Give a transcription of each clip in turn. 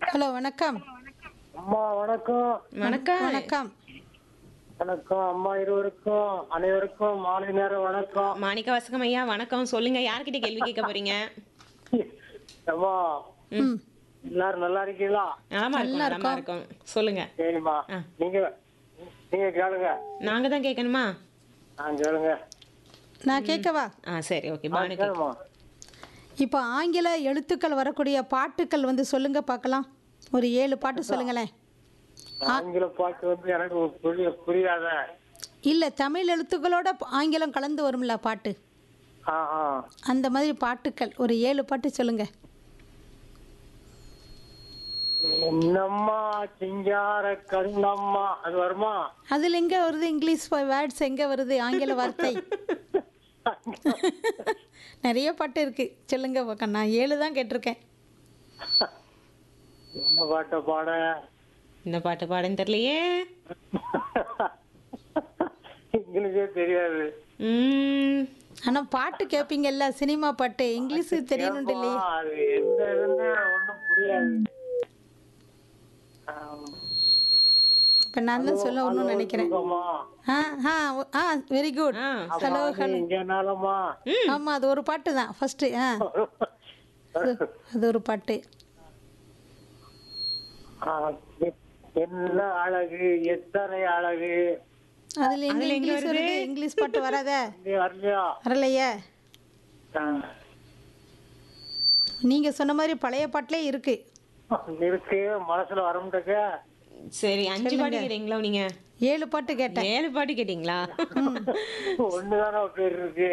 Hello வணக்கம் அம்மா வணக்கம் வணக்கம் வணக்கம் வணக்கம் அம்மா இருவருக்கும் அனைவருக்கும் மாலை நேரம் வணக்கம் மாணிக்க வசகம் ஐயா வணக்கம் சொல்லுங்க யார்கிட்ட கேள்வி கேட்க போறீங்க அம்மா ம் எல்லாரும் நல்லா இருக்கீங்களா நலமா இருக்கும் நலமா இருக்கும் சொல்லுங்க சரிம்மா ஆ. நீங்க நீங்க கேளுங்க நாங்க தான் கேட்கணுமா நான் கேளுங்க நான் கேட்கவா ஆ சரி ஓகே பானு கேக்கு. கேளுமா இப்போ ஆங்கில எழுத்துக்கள் வரக்கூடிய பாட்டுக்கள் வந்து சொல்லுங்க பார்க்கலாம் ஒரு ஏழு பாட்டு சொல்லுங்களேன் ஆங்கில பாட்டு வந்து எனக்கு புரிய புரியாத இல்லை தமிழ் எழுத்துக்களோட ஆங்கிலம் கலந்து வரும்ல பாட்டு ஆ ஆ அந்த மாதிரி பாட்டுக்கள் ஒரு ஏழு பாட்டு சொல்லுங்க என்னம்மா சிங்கார கண்ணம்மா அது வருமா அதில் எங்கே வருது இங்கிலீஷ் வேர்ட்ஸ் எங்கே வருது ஆங்கில வார்த்தை நிறைய பாட்டு இருக்கு சொல்லுங்க பார்க்க நான் ஏழு தான் கேட்டிருக்கேன் என்ன பாட்டை பாட இந்த பாட்டு பாடுன்னு தெரியலையே இங்கிலீஷே தெரியாது ம் ஆனால் பாட்டு கேட்பீங்கல்ல சினிமா பாட்டு இங்கிலீஷு தெரியணும் இல்லையே அம்மா, அது எந்த இதுன்னு ஒண்ணும் புரியாது ஆம். இப்போ நான் தான் சொல்ல ஒன்றும் நினைக்கிறேன் சுகமா? ஆ ஆ ஓ- ஆ வெரி குட் ஆ ஹலோ அது இங்க நாளமா ஆமாம் அது ஒரு பாட்டு தான் ஃபஸ்ட்டு ஆ அது ஒரு பாட்டு ஆ, எ- என்ன அழகு எத்தனை அழகு அதில் எங்கே இங்கிலீஷ் வருது இங்கிலீஷ் பாட்டு வராதே இங்க வரலையா வரலையே ஆ, நீங்கள் சொன்ன மாதிரி பழைய பாட்டிலே இருக்கு இருக்கு மனசுல வரமுட்டக்க சரி அஞ்சு பாட்டு கேட்டீங்களா நீங்க ஏழு பாட்டு கேட்டேன் ஏழு பாட்டு கேட்டீங்களா ஒண்ணுதானே பேர் இருக்கு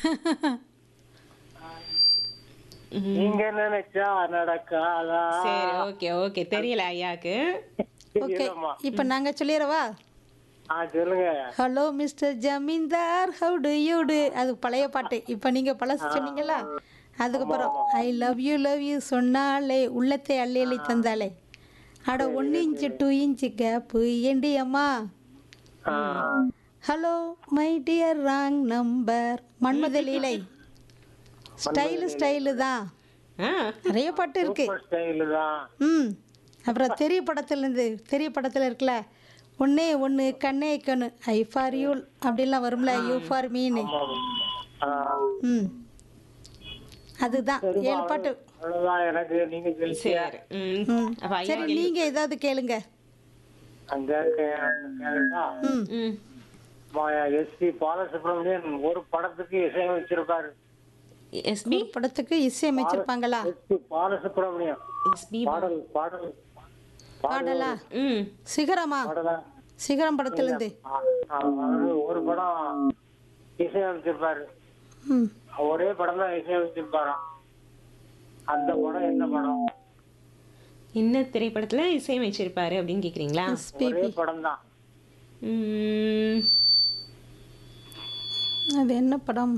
நீங்க நினைச்சா நடக்காதா சரி ஓகே ஓகே தெரியல ஐயாக்கு ஓகே தெரியலம்மா. இப்போ நாங்கள் சொல்லிடவா ஆ சொல்லுங்க hello mister Zamindar how do you do அது பழைய பாட்டு இப்போ நீங்கள் பழசு சொன்னீங்களா அதுக்கப்புறம் I love you love you சொன்னாலே உள்ளத்தை அள்ளி அள்ளி தந்தாலே அட ஒன்று இன்ச்சு டூ இன்ச்சு கேப்பு ஏண்டி அம்மா ஆ, hello my dear wrong number Manmatha Leelai style style தான் ஆ நிறைய பாட்டு இருக்கு சூப்பர் ஸ்டைலு தான் ம் அப்புறம் தெரிய படத்துலேருந்து தெரிய படத்தில் இருக்குல்ல ஒன்னே ஒன்று கண்ணே கண்ணு ஐ ஃபார் யூ அப்படிலாம் வரும்ல யூ ஃபார் மீனு ஆ, ம் அதுதான் ஏழு பாட்டு அவ்வளவுதான் எனக்கு நீங்க சொல்லிட்டீங்க சரி ம் ம் அப்ப ஐயா சரி நீங்கள் ஏதாவது கேளுங்க அங்க கேளுங்க ம் ம் எஸ்பி பாலசுப்ரமணியன் ஒரு படத்துக்கு இசையமைச்சிருக்காரு எஸ்பி ஒரு படத்துக்கு இசையமைச்சிருப்பாங்களா எஸ்பி பாலசுப்ரமணியம் எஸ்பி பாடல் பாடல் பாடலா ம் சிகரமா பாடலா சிகரம் படத்துலேருந்து ஆ, ஆ, அவரு ஒரு படம் இசையமைச்சிருப்பாரு ம் ஒரே படம் தான் இசையமைச்சிருப்பாராம் அந்த படம் என்ன படம் என்ன திரைப்படத்துல இசையமைச்சிருப்பாரு அப்படின்னு கேக்குறீங்களா ஒரே எஸ்பிபி படம் தான் ம் அது என்ன படம்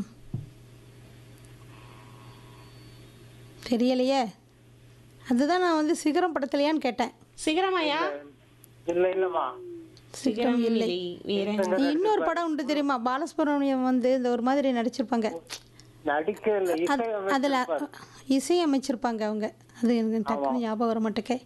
தெரியலையே அதுதான் நான் வந்து சிகரம் படத்துலையான்னு கேட்டேன் சிகரமாயா இல்ல இல்லம்மா சிகரம் இல்லை வேற இன்னொரு படம் உண்டு தெரியுமா பாலசுப்ரமணியம் வந்து இந்த ஒரு மாதிரி நடிச்சிருப்பாங்க நடிக்க இல்ல இசையமை அதில் இசை அமைச்சிருப்பாங்க அவங்க அது எனக்கு டக்குன்னு ஞாபகம் வர மாட்டேக்கே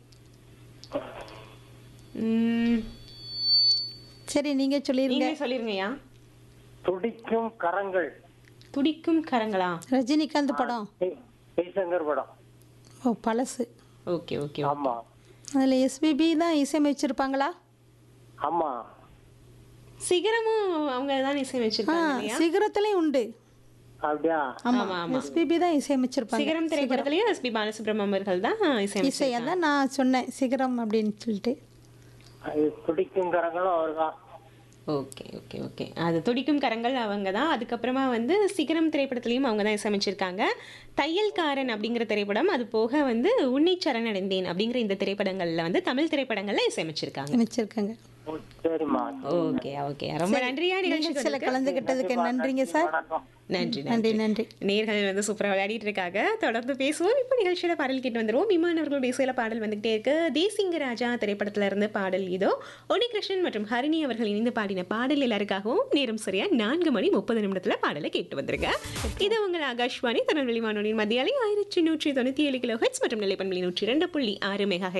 ம் சரி நீங்கள் சொல்லிடுங்க நீங்களே சொல்லிருங்கய்யா துடிக்கும் கரங்கள் துடிக்கும் கரங்களா ரஜினிகாந்த் படம் ஜெய்- ஜெய்சங்கர் படம் ஓ பழசு ஓகே ஓகே ஆமா அதில் எஸ்பிபி தான் இசையமைச்சிருப்பாங்களா ஆமா சிகரமும் அவங்க தான் ஆ இசையமைச்சிருக்காங்க இல்லையா சிகரத்துலேயும் உண்டு அப்படியா ஆமா ஆமா எஸ்பிபி தான் இசையமைச்சிருப்பாங்க சிகரம் திரைப்படத்திலயும் எஸ்பி பாலசுப்ரமணியம் அவர்கள் தான் இசையமைச்சு இசை அதான் நான் சொன்னேன் சிகரம் அப்படின்னு சொல்லிட்டு அது துடிக்கும் கரங்களும் அவர்தான் ஓகே ஓகே ஓகே அது துடிக்கும் கரங்கள் அவங்க தான் அதுக்கப்புறமா வந்து சிகரம் திரைப்படத்துலையும் அவங்க தான் இசையமைச்சிருக்காங்க தையல்காரன் அப்படிங்கிற திரைப்படம் அது போக வந்து உன்னை சரணடைந்தேன் அப்படிங்கிற இந்த திரைப்படங்கள்ல வந்து தமிழ் திரைப்படங்கள்ல இசையமைச்சிருக்காங்க அமைச்சிருக்காங்க ஓ, சரிம்மா ஓகே ஓகே ரொம்ப நன்றியா நிகழ்ச்சி நிகழ்ச்சியில் கலந்துக்கிட்டதுக்கு நன்றிங்க சார் வணக்கம் நன்றி நன்றி நன்றி நேர்கள் வந்து சூப்பராக விளையாடிட்டு இருக்காங்க தொடர்ந்து பேசுவோம் இப்போ நிகழ்ச்சியில பாடல் கேட்டு வந்துருவோம் விமானவர்கள் பேசுகிற பாடல் வந்துகிட்டே இருக்கு தேசிங்க ராஜா திரைப்படத்துல இருந்து பாடல் இதோ ஒனிகிருஷ்ணன் மற்றும் ஹரிணி அவர்கள் இணைந்து பாடின பாடல் எல்லாருக்காகவும் நேரம் சரியா நான்கு மணி முப்பது நிமிடத்துல பாடலை கேட்டு வந்திருக்க இது உங்கள் ஆகாஷ்வாணி திருநெல்வேலி வானொலியின் மத்தியாலை ஆயிரத்தி நூற்றி தொண்ணூற்றி ஏழு கிலோ ஹெட்ஸ் மற்றும் நிலைப்பண்பலி நூற்றி இரண்டு புள்ளி ஆறு மெகா